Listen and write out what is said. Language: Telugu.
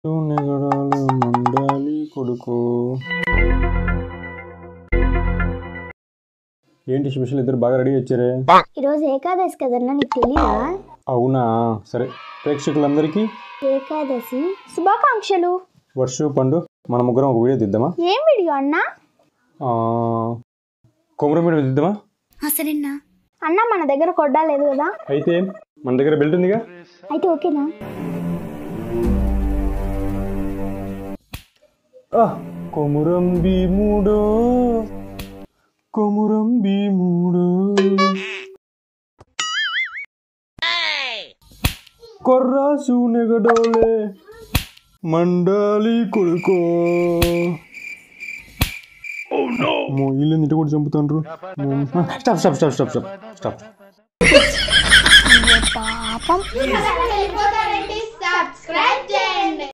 నెగడాలు మండాలి కొడుకు ఏంటి స్పెషల్ ఇద్దరు బాగా రెడీ వచ్చారే ఈరోజు ఏకాదశి కదన్నా నీకు తెలీదా అవునా సరే ప్రేక్షకులందరికీ ఏకాదశి శుభాకాంక్షలు వర్షు పండు మన ముగ్గురం ఒక వీడియో తీద్దామా ఏం వీడియో అన్నా కొమరం వీడియో తీద్దామా సరేనా అన్న మన దగ్గర కొడ్డా లేదు కదా అయితే మన దగ్గర బెల్ట్ ఉందిగా అయితే ఓకేనా ఆ, కొమురం భీముడో కొమురం భీముడో కొర్రాసు నెగడోలే మండాలి కొడుకో అమ్మో, వీళ్ళు ఇంటి కూడా చంపుతాండ్రు stop stop stop stop stop stop పాపం సబ్స్క్రైబ్ చేయండి